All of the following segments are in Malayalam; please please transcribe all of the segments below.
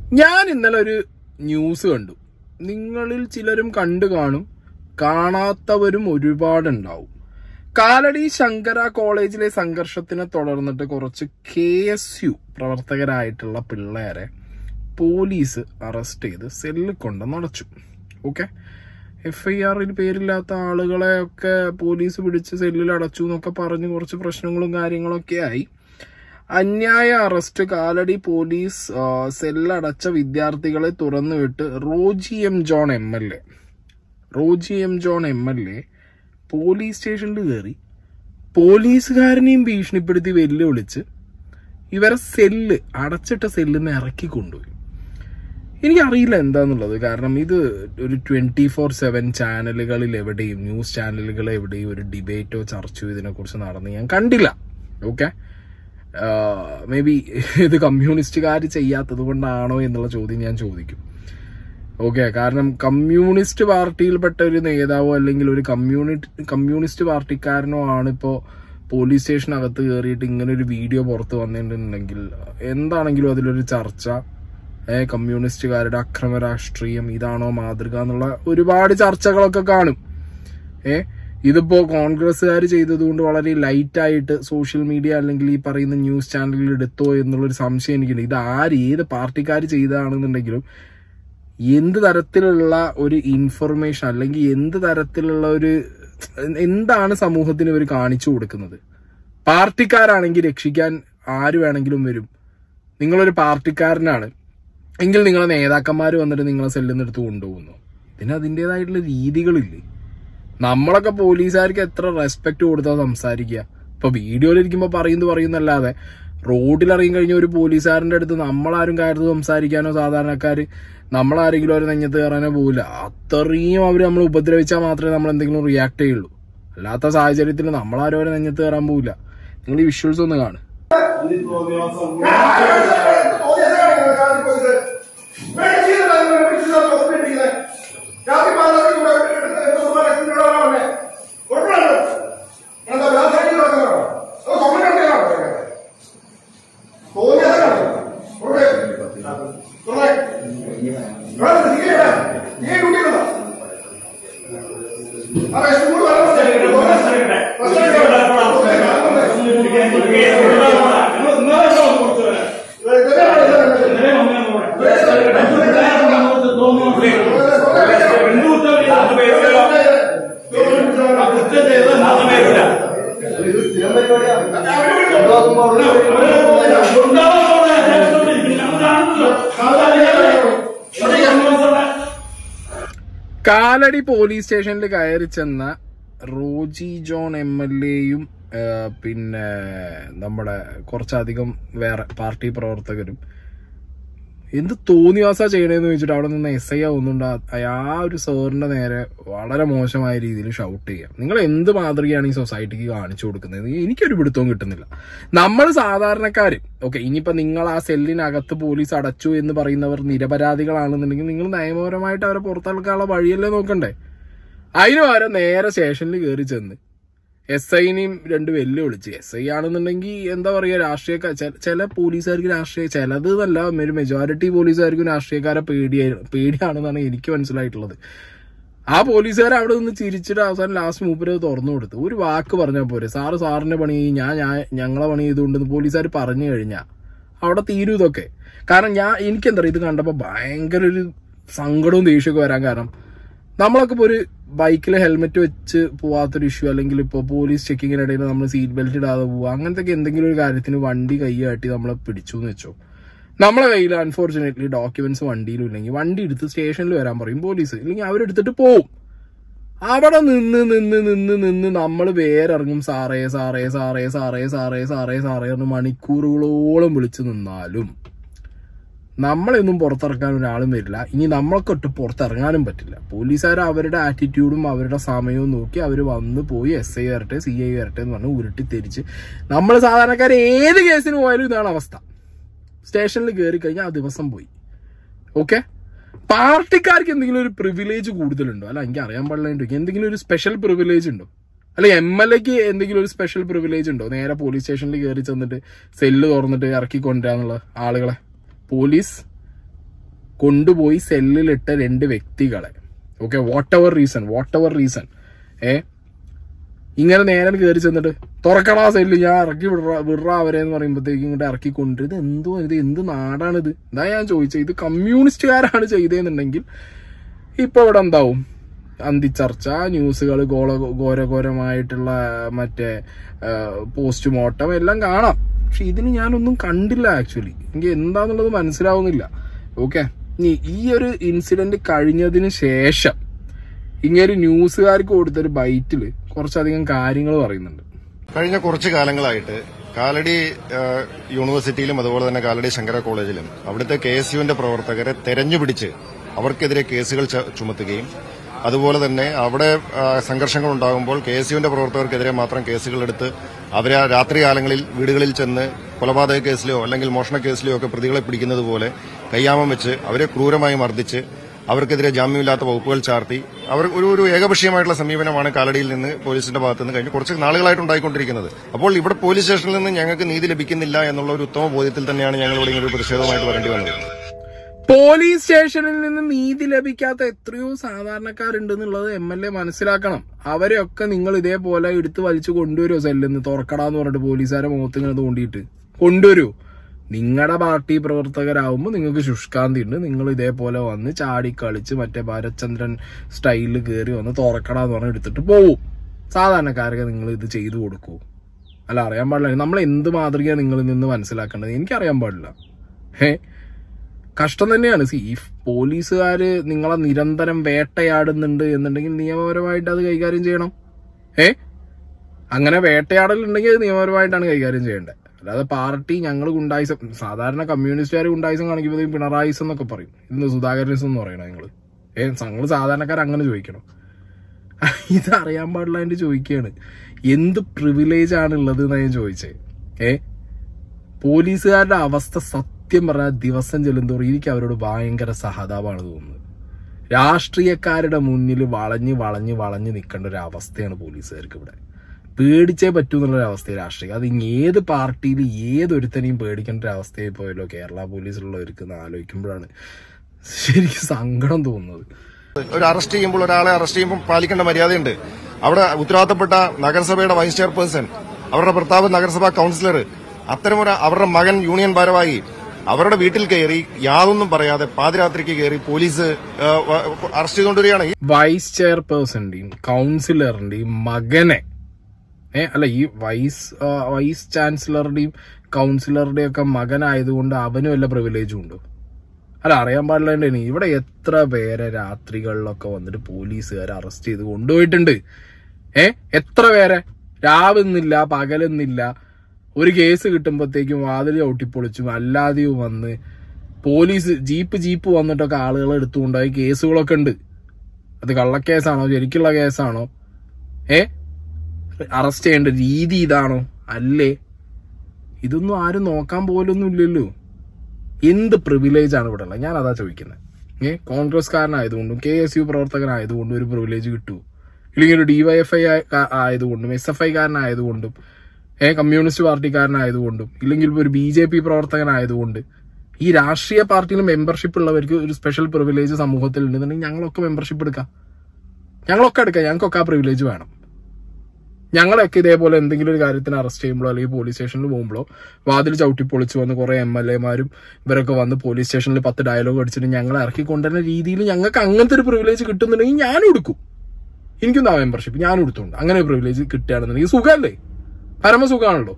ഞാൻ ഇന്നലെ ഒരു ന്യൂസ് കണ്ടു നിങ്ങളിൽ ചിലരും കണ്ടു കാണും കാണാത്തവരും ഒരുപാടുണ്ടാവും കാലടി ശങ്കര കോളേജിലെ സംഘർഷത്തിനെ തുടർന്നിട്ട് കുറച്ച് കെ എസ് യു പ്രവർത്തകരായിട്ടുള്ള പിള്ളേരെ പോലീസ് അറസ്റ്റ് ചെയ്ത് സെല്ലിൽ കൊണ്ട് നടച്ചു ഓക്കെ എഫ് ഐ ആറിൽ പേരില്ലാത്ത ആളുകളെ ഒക്കെ പോലീസ് പിടിച്ച് സെല്ലിൽ അടച്ചു എന്നൊക്കെ പറഞ്ഞ് കുറച്ച് പ്രശ്നങ്ങളും കാര്യങ്ങളൊക്കെ ആയി അന്യായ അറസ്റ്റ് കാലടി പോലീസ് ആ, സെല്ലടച്ച വിദ്യാർത്ഥികളെ തുറന്നുവിട്ട് Roji M John M L A Roji M John M L A police സ്റ്റേഷനിൽ കയറി പോലീസുകാരനെയും ഭീഷണിപ്പെടുത്തി വെല്ലുവിളിച്ച് ഇവരെ സെല്ല് അടച്ചിട്ട സെല്ലിൽ നിന്ന് ഇറക്കി കൊണ്ടുപോയി എനിക്കറിയില്ല എന്താന്നുള്ളത് കാരണം ഇത് ഒരു ട്വന്റി ഫോർ സെവൻ ചാനലുകളിൽ എവിടെയും ന്യൂസ് ചാനലുകൾ എവിടെയും ഒരു ഡിബേറ്റോ ചർച്ചയോ ഇതിനെക്കുറിച്ച് നടന്ന് ഞാൻ കണ്ടില്ല ഓക്കെ മേ ബി ഇത് കമ്മ്യൂണിസ്റ്റുകാർ ചെയ്യാത്തത് കൊണ്ടാണോ എന്നുള്ള ചോദ്യം ഞാൻ ചോദിക്കും ഓക്കെ കാരണം കമ്മ്യൂണിസ്റ്റ് പാർട്ടിയിൽപ്പെട്ട ഒരു നേതാവോ അല്ലെങ്കിൽ ഒരു കമ്മ്യൂണിറ്റി കമ്മ്യൂണിസ്റ്റ് പാർട്ടിക്കാരനോ ആണ് ഇപ്പോൾ പോലീസ് സ്റ്റേഷനകത്ത് കയറിയിട്ട് ഇങ്ങനെ ഒരു വീഡിയോ പുറത്ത് വന്നിട്ടുണ്ടെങ്കിൽ എന്താണെങ്കിലും അതിലൊരു ചർച്ച ഏ കമ്മ്യൂണിസ്റ്റുകാരുടെ അക്രമ രാഷ്ട്രീയം ഇതാണോ മാതൃക എന്നുള്ള ഒരുപാട് ചർച്ചകളൊക്കെ കാണും ഏ ഇതിപ്പോ കോൺഗ്രസ്സുകാർ ചെയ്തതുകൊണ്ട് വളരെ ലൈറ്റ് ആയിട്ട് സോഷ്യൽ മീഡിയ അല്ലെങ്കിൽ ഈ പറയുന്ന ന്യൂസ് ചാനലിൽ എടുത്തോ എന്നുള്ളൊരു സംശയം എനിക്കുണ്ട് ഇത് ആര് ഏത് പാർട്ടിക്കാർ ചെയ്തതാണെന്നുണ്ടെങ്കിലും എന്ത് തരത്തിലുള്ള ഒരു ഇൻഫർമേഷൻ അല്ലെങ്കിൽ എന്ത് തരത്തിലുള്ള ഒരു എന്താണ് സമൂഹത്തിന് ഇവർ കാണിച്ചു കൊടുക്കുന്നത് പാർട്ടിക്കാരാണെങ്കിൽ രക്ഷിക്കാൻ ആര് വേണമെങ്കിലും വരും നിങ്ങളൊരു പാർട്ടിക്കാരനാണ് എങ്കിൽ നിങ്ങളെ നേതാക്കന്മാർ വന്നിട്ട് നിങ്ങളെ സെല്ലിൽ നിന്ന് എടുത്ത് കൊണ്ടുപോകുന്നു ഇതിന് അതിൻ്റെതായിട്ടുള്ള രീതികളില്ലേ നമ്മളൊക്കെ പോലീസുകാർക്ക് എത്ര റെസ്പെക്ട് കൊടുത്താ സംസാരിക്കുക ഇപ്പൊ വീഡിയോയിലിരിക്കുമ്പോൾ പറയുന്നു പറയുന്നല്ലാതെ റോഡിൽ ഇറങ്ങി കഴിഞ്ഞ ഒരു പോലീസുകാരന്റെ അടുത്ത് നമ്മളാരും കയറി സംസാരിക്കാനോ സാധാരണക്കാര് നമ്മളാരെങ്കിലും ഒരു നെഞ്ഞത്ത് കയറാനോ പോകില്ല അത്രയും അവർ നമ്മൾ ഉപദ്രവിച്ചാൽ മാത്രമേ നമ്മൾ എന്തെങ്കിലും റിയാക്ട് ചെയ്യുള്ളൂ അല്ലാത്ത സാഹചര്യത്തിൽ നമ്മളാരും അവരെ നെഞ്ഞത്ത് കയറാൻ പോകില്ല നിങ്ങൾ ഈ വിഷ്വൽസ് ഒന്ന് കാണും കാലടി പോലീസ് സ്റ്റേഷനിൽ കയറി ചെന്ന റോജി ജോൺ എം എൽ എയും പിന്നെ നമ്മുടെ കുറച്ചധികം വേറെ പാർട്ടി പ്രവർത്തകരും എന്ത് തോന്നിയാസാ ചെയ്യണേന്ന് ചോദിച്ചിട്ട് അവിടെ നിന്ന് എസ് ഐ ഒന്നുണ്ട് ആ ഒരു സാറിന്റെ നേരെ വളരെ മോശമായ രീതിയിൽ ഷൗട്ട് ചെയ്യാം നിങ്ങൾ എന്ത് മാതൃകയാണ് ഈ സൊസൈറ്റിക്ക് കാണിച്ചു കൊടുക്കുന്നത് എനിക്കൊരു പിടുത്തവും കിട്ടുന്നില്ല നമ്മൾ സാധാരണക്കാര് ഓക്കെ ഇനിയിപ്പോ നിങ്ങൾ ആ സെല്ലിനകത്ത് പോലീസ് അടച്ചു എന്ന് പറയുന്നവർ നിരപരാധികളാണെന്നുണ്ടെങ്കിൽ നിങ്ങൾ നിയമപരമായിട്ട് അവരെ പുറത്തിറക്കാനുള്ള വഴിയല്ലേ നോക്കണ്ടേ അതിന് പകരം നേരെ സ്റ്റേഷനിൽ കയറി ചെന്ന് എസ് ഐനെയും രണ്ട് വെല്ലുവിളിച്ച് എസ് ഐ ആണെന്നുണ്ടെങ്കിൽ എന്താ പറയുക രാഷ്ട്രീയ ചില പോലീസുകാർക്ക് രാഷ്ട്രീയ ചിലത് എന്നല്ല ഒരു മെജോറിറ്റി പോലീസുകാർക്കും രാഷ്ട്രീയക്കാരെ പേടിയായി പേടിയാണെന്നാണ് എനിക്ക് മനസ്സിലായിട്ടുള്ളത് ആ പോലീസുകാർ അവിടെ നിന്ന് ചിരിച്ചിട്ട് അവസാനം ലാസ്റ്റ് മൂപ്പര് തുറന്നു കൊടുത്തു ഒരു വാക്ക് പറഞ്ഞാൽ പോരെ സാറ് സാറിന്റെ പണി ചെയ്യും, ഞാൻ ഞാൻ ഞങ്ങളെ പണി ചെയ്തുകൊണ്ട് പോലീസുകാർ പറഞ്ഞു കഴിഞ്ഞാൽ അവിടെ തീരും ഇതൊക്കെ കാരണം ഞാൻ എനിക്കെന്താ പറയുക ഇത് കണ്ടപ്പോൾ ഭയങ്കര ഒരു സങ്കടവും ദേഷ്യമൊക്കെ വരാൻ കാരണം നമ്മളൊക്കെ ഇപ്പോൾ ഒരു ബൈക്കിൽ ഹെൽമെറ്റ് വെച്ച് പോവാത്തൊരു ഇഷ്യൂ അല്ലെങ്കിൽ ഇപ്പോൾ പോലീസ് ചെക്കിങ്ങിനിടയിൽ നമ്മൾ സീറ്റ് ബെൽറ്റ് ഇടാതെ പോവുക അങ്ങനത്തെ എന്തെങ്കിലും ഒരു കാര്യത്തിന് വണ്ടി കൈ കാട്ടി നമ്മളെ പിടിച്ചു എന്ന് വെച്ചോ നമ്മളെ കയ്യിൽ അൺഫോർച്ചുനേറ്റ്ലി ഡോക്യുമെന്റ്സ് വണ്ടിയിലും ഇല്ലെങ്കിൽ വണ്ടി എടുത്ത് സ്റ്റേഷനിൽ വരാൻ പറയും പോലീസ് ഇല്ലെങ്കിൽ അവരെടുത്തിട്ട് പോവും അവിടെ നിന്ന് നിന്ന് നിന്ന് നിന്ന് നമ്മൾ വേറിറങ്ങും സാറേ സാറേ സാറേ സാറേ സാറേ സാറേ സാറേ എന്ന് മണിക്കൂറുകളോളം വിളിച്ചു നിന്നാലും നമ്മളെയൊന്നും പുറത്തിറക്കാൻ ഒരാളും വരില്ല ഇനി നമ്മൾക്കൊട്ട് പുറത്തിറങ്ങാനും പറ്റില്ല പോലീസുകാർ അവരുടെ ആറ്റിറ്റ്യൂഡും അവരുടെ സമയവും നോക്കി അവർ വന്ന് പോയി എസ് ഐ വരട്ടെ സി ഐ വരട്ടെ എന്ന് പറഞ്ഞ് ഉരുട്ടി തിരിച്ച് നമ്മൾ സാധാരണക്കാർ ഏത് കേസിന് പോയാലും ഇതാണ് അവസ്ഥ സ്റ്റേഷനിൽ കയറി കഴിഞ്ഞാൽ ആ ദിവസം പോയി ഓക്കെ പാർട്ടിക്കാർക്ക് എന്തെങ്കിലും ഒരു പ്രിവിലേജ് കൂടുതലുണ്ടോ അല്ല എനിക്ക് അറിയാൻ പാടില്ല എന്തെങ്കിലും ഒരു സ്പെഷ്യൽ പ്രിവിലേജ് ഉണ്ടോ അല്ല എം എൽ എക്ക് എന്തെങ്കിലും ഒരു സ്പെഷ്യൽ പ്രിവിലേജ് ഉണ്ടോ നേരെ പോലീസ് സ്റ്റേഷനിൽ കയറി ചെന്നിട്ട് സെല്ല് തുറന്നിട്ട് ഇറക്കി കൊണ്ടുവരാന്നുള്ള ആളുകളെ പോലീസ് കൊണ്ടുപോയി സെല്ലിലിട്ട രണ്ട് വ്യക്തികളെ okay whatever reason whatever reason ഏ ഇങ്ങനെ നേരെ കയറി ചെന്നിട്ട് തുറക്കടാ സെല്ല് ഞാൻ ഇറക്കി വിടറ വിടറ അവരെ എന്ന് പറയുമ്പോഴത്തേക്ക് ഇങ്ങോട്ട് ഇറക്കി കൊണ്ട് ഇത് എന്തോ ഇത് എന്ത് നാടാണിത് ഇതാ ഞാൻ ചോദിച്ചത് ഇത് കമ്മ്യൂണിസ്റ്റുകാരാണ് ചെയ്തതെന്നുണ്ടെങ്കിൽ ഇപ്പൊ ഇവിടെ എന്താവും അന്തിച്ചർച്ച ന്യൂസുകൾ ഗോള ഘോരഘോരമായിട്ടുള്ള മറ്റേ പോസ്റ്റ്മോർട്ടം എല്ലാം കാണാം പക്ഷെ ഇതിന് ഞാനൊന്നും കണ്ടില്ല ആക്ച്വലി എനിക്ക് എന്താന്നുള്ളത് മനസ്സിലാവുന്നില്ല ഓക്കെ ഇനി ഈ ഒരു ഇൻസിഡന്റ് കഴിഞ്ഞതിന് ശേഷം ഇങ്ങനെ ന്യൂസുകാർക്ക് കൊടുത്തൊരു ബൈറ്റില് കുറച്ചധികം കാര്യങ്ങൾ പറയുന്നുണ്ട് കഴിഞ്ഞ കുറച്ചു കാലങ്ങളായിട്ട് കാലടി ആ, യൂണിവേഴ്സിറ്റിയിലും അതുപോലെ തന്നെ കാലടി ശങ്കര കോളേജിലും അവിടുത്തെ കെ എസ് യുവിന്റെ പ്രവർത്തകരെ തെരഞ്ഞുപിടിച്ച് അവർക്കെതിരെ കേസുകൾ ച- ചുമത്തുകയും അതുപോലെ തന്നെ അവിടെ ആ, സംഘർഷങ്ങൾ ഉണ്ടാകുമ്പോൾ കെ എസ് യുവിന്റെ പ്രവർത്തകർക്കെതിരെ മാത്രം കേസുകൾ എടുത്ത് അവരെ ആ രാത്രികാലങ്ങളിൽ വീടുകളിൽ ചെന്ന് കൊലപാതക കേസിലോ അല്ലെങ്കിൽ മോഷണ കേസിലോ ഒക്കെ പ്രതികളെ പിടിക്കുന്നത് പോലെ കയ്യാമം വെച്ച് അവരെ ക്രൂരമായി മർദ്ദിച്ച് അവർക്കെതിരെ ജാമ്യമില്ലാത്ത വകുപ്പുകൾ ചാർത്തി അവർ ഒരു ഒരു ഏകപക്ഷീയമായിട്ടുള്ള സമീപനമാണ് കാലടിയിൽ നിന്ന് പോലീസിന്റെ ഭാഗത്ത് നിന്ന് കഴിഞ്ഞ് കുറച്ച് നാളുകളായിട്ട് ഉണ്ടായിക്കൊണ്ടിരിക്കുന്നത് അപ്പോൾ ഇവിടെ പോലീസ് സ്റ്റേഷനിൽ നിന്ന് ഞങ്ങൾക്ക് നീതി ലഭിക്കുന്നില്ല എന്നുള്ള ഒരു ഉത്തമ ബോധ്യത്തിൽ തന്നെയാണ് ഞങ്ങൾ ഇവിടെ ഇങ്ങനെ ഒരു പ്രതിഷേധമായിട്ട് വരേണ്ടി വന്നത് പോലീസ് സ്റ്റേഷനിൽ നിന്ന് നീതി ലഭിക്കാത്ത എത്രയോ സാധാരണക്കാരുണ്ട് എന്നുള്ളത് എം എൽ എ മനസ്സിലാക്കണം അവരെയൊക്കെ നിങ്ങൾ ഇതേപോലെ എടുത്ത് വലിച്ചു കൊണ്ടുവരുമോ സെല്ലെന്ന് തുറക്കടാന്ന് പറഞ്ഞിട്ട് പോലീസുകാരെ മുഖത്ത് ഇങ്ങനെ തോണ്ടിയിട്ട് കൊണ്ടുവരൂ നിങ്ങളുടെ പാർട്ടി പ്രവർത്തകരാകുമ്പോൾ നിങ്ങൾക്ക് ശുഷ്കാന്തി ഉണ്ട് നിങ്ങൾ ഇതേപോലെ വന്ന് ചാടി കളിച്ച് മറ്റേ ഭാരത്ചന്ദ്രൻ സ്റ്റൈലിൽ കയറി വന്ന് തുറക്കടാന്ന് പറഞ്ഞ് എടുത്തിട്ട് പോവും സാധാരണക്കാരൊക്കെ നിങ്ങൾ ഇത് ചെയ്തു കൊടുക്കൂ അല്ല അറിയാൻ പാടില്ല നമ്മൾ എന്ത് മാതൃകയാണ് നിങ്ങളിൽ നിന്ന് മനസ്സിലാക്കേണ്ടത് എനിക്കറിയാൻ പാടില്ല ഹേ കഷ്ടം തന്നെയാണ് സി ഈ പോലീസുകാര് നിങ്ങളെ നിരന്തരം വേട്ടയാടുന്നുണ്ട് എന്നുണ്ടെങ്കിൽ നിയമപരമായിട്ട് അത് കൈകാര്യം ചെയ്യണം ഏ അങ്ങനെ വേട്ടയാടലുണ്ടെങ്കിൽ അത് നിയമപരമായിട്ടാണ് കൈകാര്യം ചെയ്യേണ്ടത് അല്ലാതെ പാർട്ടി ഞങ്ങൾ ഗുണ്ടായിസം സാധാരണ കമ്മ്യൂണിസ്റ്റുകാർ ഗുണ്ടായിസം കാണിക്കുമ്പോൾ പിണറായിസം എന്നൊക്കെ പറയും ഇന്ന് സുധാകരനിസം എന്ന് പറയണം നിങ്ങൾ ഏ ഞങ്ങൾ സാധാരണക്കാർ അങ്ങനെ ചോദിക്കണം ഇത് അറിയാൻ പാടില്ല എന്ന് ചോദിക്കുകയാണ് എന്ത് പ്രിവിലേജ് ആണ് ഉള്ളത് എന്നാണ് ഞാൻ ചോദിച്ചത് ഏ പോലീസുകാരുടെ അവസ്ഥ സത്യം പറഞ്ഞാൽ ദിവസം ചെല്ലുന്തോറും എനിക്ക് അവരോട് ഭയങ്കര സഹതാപമാണ് തോന്നുന്നത് രാഷ്ട്രീയക്കാരുടെ മുന്നിൽ വളഞ്ഞ് വളഞ്ഞ് വളഞ്ഞ് നിൽക്കേണ്ട ഒരു അവസ്ഥയാണ് പോലീസുകാർക്ക് ഇവിടെ പേടിച്ചേ പറ്റൂ എന്നുള്ള ഒരു അവസ്ഥ രാഷ്ട്രീയം അത് ഇനി ഏത് പാർട്ടിയിൽ ഏതൊരുത്തനെയും പേടിക്കേണ്ട ഒരു അവസ്ഥയിൽ പോയല്ലോ കേരള പോലീസിലുള്ളവർക്ക് എന്ന് ആലോചിക്കുമ്പോഴാണ് ശരിക്കും സങ്കടം തോന്നുന്നത് ഒരു അറസ്റ്റ് ചെയ്യുമ്പോൾ ഒരാളെ അറസ്റ്റ് ചെയ്യുമ്പോൾ പാലിക്കേണ്ട മര്യാദയുണ്ട് അവിടെ ഉത്തരവാദിത്തപ്പെട്ട നഗരസഭയുടെ വൈസ് ചെയർപേഴ്സൺ അവരുടെ ഭർത്താവ് നഗരസഭാ കൌൺസിലർ അത്തരമൊരു അവരുടെ മകൻ യൂണിയൻ ഭാരവാഹി അവരുടെ വീട്ടിൽ കയറി യാതൊന്നും പറയാതെ പാതിരാത്രിക്ക് കയറി പോലീസ് ആ, വ- അറസ്റ്റ് ചെയ്തുകൊണ്ടിരിക്കുകയാണ് ഈ വൈസ് ചെയർപേഴ്സണിന്റെയും കൗൺസിലറിന്റെയും മകനെ ഏ അല്ല ഈ വൈസ് ആ, വൈസ് ചാൻസലറുടെയും കൗൺസിലറുടെയും ഒക്കെ മകനായതുകൊണ്ട് അവനും വല്ല പ്രിവിലേജും ഉണ്ടോ അല്ല അറിയാൻ പാടില്ലേണ്ടേ ഇവിടെ എത്ര പേരെ രാത്രികളിലൊക്കെ വന്നിട്ട് പോലീസുകാർ അറസ്റ്റ് ചെയ്ത് കൊണ്ടുപോയിട്ടുണ്ട് ഏ എത്ര പേരെ രാവെന്നില്ല പകലെന്നില്ല ഒരു കേസ് കിട്ടുമ്പോഴത്തേക്കും വാതിൽ ചവിട്ടിപ്പൊളിച്ചും അല്ലാതെയും വന്ന് പോലീസ് ജീപ്പ് ജീപ്പ് വന്നിട്ടൊക്കെ ആളുകളെ എടുത്തുകൊണ്ടായി കേസുകളൊക്കെ ഉണ്ട് അത് കള്ളക്കേസാണോ ശരിക്കുള്ള കേസാണോ ഏ അറസ്റ്റ് ചെയ്യേണ്ട രീതി ഇതാണോ അല്ലേ ഇതൊന്നും ആരും നോക്കാൻ പോലൊന്നും ഇല്ലല്ലോ എന്ത് പ്രിവിലേജ് ആണ് ഇവിടെ ഉള്ളത് ഞാൻ അതാ ചോദിക്കുന്നത് ഏ കോൺഗ്രസ്കാരനായതുകൊണ്ടും കെ എസ് യു പ്രവർത്തകനായതുകൊണ്ടും ഒരു പ്രിവിലേജ് കിട്ടുമോ ഇല്ലെങ്കിൽ ഒരു ഡിവൈഎഫ്ഐ ആയതുകൊണ്ടും എസ് എഫ് ഐക്കാരനായതുകൊണ്ടും ഏ കമ്മ്യൂണിസ്റ്റ് പാർട്ടിക്കാരനായതുകൊണ്ടും ഇല്ലെങ്കിൽ ഇപ്പൊ ഒരു ബി ജെ പി പ്രവർത്തകനായതുകൊണ്ട് ഈ രാഷ്ട്രീയ പാർട്ടിയിൽ മെമ്പർഷിപ്പ് ഉള്ളവർക്ക് ഒരു സ്പെഷ്യൽ പ്രിവിലേജ് സമൂഹത്തിൽ ഉണ്ടെന്നുണ്ടെങ്കിൽ ഞങ്ങളൊക്കെ മെമ്പർഷിപ്പ് എടുക്കാം ഞങ്ങളൊക്കെ എടുക്കാം ഞങ്ങൾക്കൊക്കെ ആ പ്രിവിലേജ് വേണം ഞങ്ങളൊക്കെ ഇതേപോലെ എന്തെങ്കിലും ഒരു കാര്യത്തിന് അറസ്റ്റ് ചെയ്യുമ്പോഴോ അല്ലെങ്കിൽ പോലീസ് സ്റ്റേഷനിൽ പോകുമ്പോഴോ വാതിൽ ചവിട്ടി പൊളിച്ച് വന്ന് കുറെ എം എൽ എമാരും ഇവരൊക്കെ വന്ന് പോലീസ് സ്റ്റേഷനിൽ പത്ത് ഡയലോഗ് അടിച്ചിട്ട് ഞങ്ങളെ ഇറക്കി കൊണ്ടുവരുന്ന രീതിയിൽ ഞങ്ങൾക്ക് അങ്ങനത്തെ ഒരു പ്രിവിലേജ് കിട്ടുന്നുണ്ടെങ്കിൽ ഞാനും എടുക്കും എനിക്കും ആ മെമ്പർഷിപ്പ് ഞാനും എടുത്തോണ്ട് അങ്ങനെ ഒരു പ്രിവിലേജ് കിട്ടുകയാണെന്നുണ്ടെങ്കിൽ സുഖമല്ലേ പരമസുഖമാണല്ലോ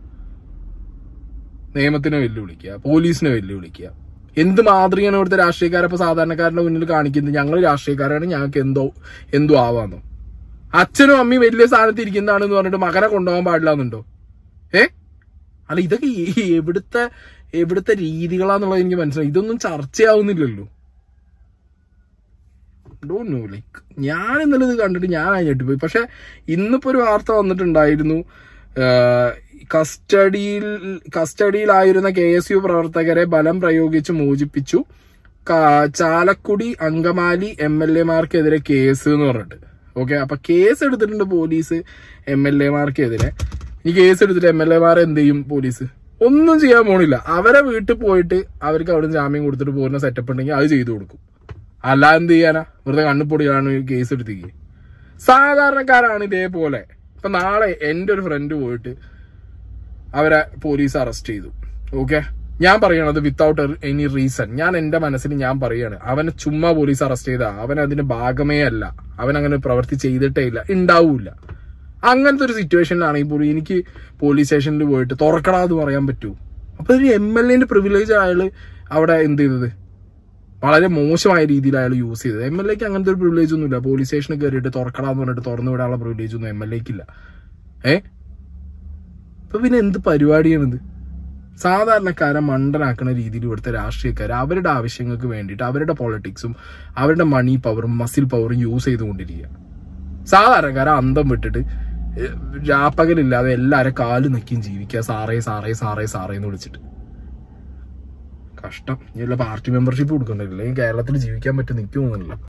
നിയമത്തിനെ വെല്ലുവിളിക്കുക പോലീസിനെ വെല്ലുവിളിക്കുക എന്ത് മാതൃകയാണ് ഇവിടുത്തെ രാഷ്ട്രീയക്കാരെ ഇപ്പൊ സാധാരണക്കാരുടെ മുന്നിൽ കാണിക്കുന്നത് ഞങ്ങൾ രാഷ്ട്രീയക്കാരാണ് ഞങ്ങൾക്ക് എന്തോ എന്തോ ആവാന്നോ അച്ഛനും അമ്മയും വലിയ സ്ഥാനത്ത് ഇരിക്കുന്നതാണെന്ന് പറഞ്ഞിട്ട് മകനെ കൊണ്ടുപോകാൻ പാടില്ല എന്നുണ്ടോ ഏ അല്ല ഇതൊക്കെ ഈ എവിടുത്തെ എവിടുത്തെ രീതികളാന്നുള്ളത് എനിക്ക് മനസ്സിലായി ഇതൊന്നും ചർച്ചയാവുന്നില്ലല്ലോ ഡോണ്ട് നോ ലൈക്ക് ഞാൻ ഇന്നലെ ഇത് കണ്ടിട്ട് ഞാൻ ഞെട്ടിപ്പോയി പക്ഷെ ഇന്നിപ്പോ ഒരു വാർത്ത വന്നിട്ടുണ്ടായിരുന്നു കസ്റ്റഡിയിൽ കസ്റ്റഡിയിലായിരുന്ന കെ എസ് യു പ്രവർത്തകരെ ബലം പ്രയോഗിച്ച് മോചിപ്പിച്ചു കാ- ചാലക്കുടി അങ്കമാലി എം എൽ എമാർക്കെതിരെ കേസ് എന്ന് പറഞ്ഞിട്ട് ഓക്കെ അപ്പൊ കേസ് എടുത്തിട്ടുണ്ട് പോലീസ് എം എൽ എമാർക്കെതിരെ ഈ കേസ് എടുത്തിട്ട് എം എൽ എമാരെ എന്ത് ചെയ്യും പോലീസ് ഒന്നും ചെയ്യാൻ പോണില്ല അവരെ വീട്ടിൽ പോയിട്ട് അവർക്ക് അവിടെ ജാമ്യം കൊടുത്തിട്ട് പോകുന്ന സെറ്റപ്പ് ഉണ്ടെങ്കിൽ അത് ചെയ്തു കൊടുക്കും അല്ല എന്ത് ചെയ്യാനാ വെറുതെ കണ്ണുപൊടിയാണ് കേസ് എടുത്തേക്ക് സാധാരണക്കാരാണ് ഇതേപോലെ ഇപ്പൊ നാളെ എന്റെ ഒരു ഫ്രണ്ട് പോയിട്ട് അവരെ പോലീസ് അറസ്റ്റ് ചെയ്തു ഓക്കെ ഞാൻ പറയണത് വിത്തൗട്ട് എനി റീസൺ ഞാൻ എന്റെ മനസ്സിൽ ഞാൻ പറയാണ് അവനെ ചുമ്മാ പോലീസ് അറസ്റ്റ് ചെയ്താ അവൻ അതിന്റെ ഭാഗമേ അല്ല അവൻ അങ്ങനെ പ്രവൃത്തി ചെയ്തിട്ടേ ഇല്ല ഉണ്ടാവൂല അങ്ങനത്തെ ഒരു സിറ്റുവേഷനിലാണ് ഈ പോലും എനിക്ക് പോലീസ് സ്റ്റേഷനിൽ പോയിട്ട് തുറക്കടാ എന്ന് പറയാൻ പറ്റൂ അപ്പൊ ഒരു എം എൽ എന്റെ പ്രിവിലേജ് അയാള് അവിടെ എന്ത് ചെയ്തത് വളരെ മോശമായ രീതിയിൽ അയാൾ യൂസ് ചെയ്തത് എം എൽ എക്ക് അങ്ങനത്തെ ഒരു പ്രിവിലേജ് ഒന്നുമില്ല പോലീസ് സ്റ്റേഷനിൽ കയറിയിട്ട് തുറക്കടാന്ന് പറഞ്ഞിട്ട് തുറന്നു വിടാനുള്ള പ്രിവിലേജ് ഒന്നും എം എൽ എക്കില്ല ഏ അപ്പൊ പിന്നെ എന്ത് പരിപാടിയാണിത് സാധാരണക്കാരെ മണ്ടനാക്കുന്ന രീതിയിൽ ഇവിടുത്തെ രാഷ്ട്രീയക്കാർ അവരുടെ ആവശ്യങ്ങൾക്ക് വേണ്ടിയിട്ട് അവരുടെ പൊളിറ്റിക്സും അവരുടെ മണി പവറും മസിൽ പവറും യൂസ് ചെയ്തുകൊണ്ടിരിക്കുക സാധാരണക്കാരെ അന്തം വിട്ടിട്ട് ഏഹ്, രാപ്പകലില്ലാതെ എല്ലാരെ കാല് നിൽക്കുകയും ജീവിക്കുക സാറേ സാറേ സാറേ സാറേ എന്ന് വിളിച്ചിട്ട് കഷ്ടം ഇനി വല്ല പാർട്ടി മെമ്പർഷിപ്പ് കൊടുക്കണ്ടില്ല കേരളത്തിൽ ജീവിക്കാൻ പറ്റും നിൽക്കുമെന്നില്ല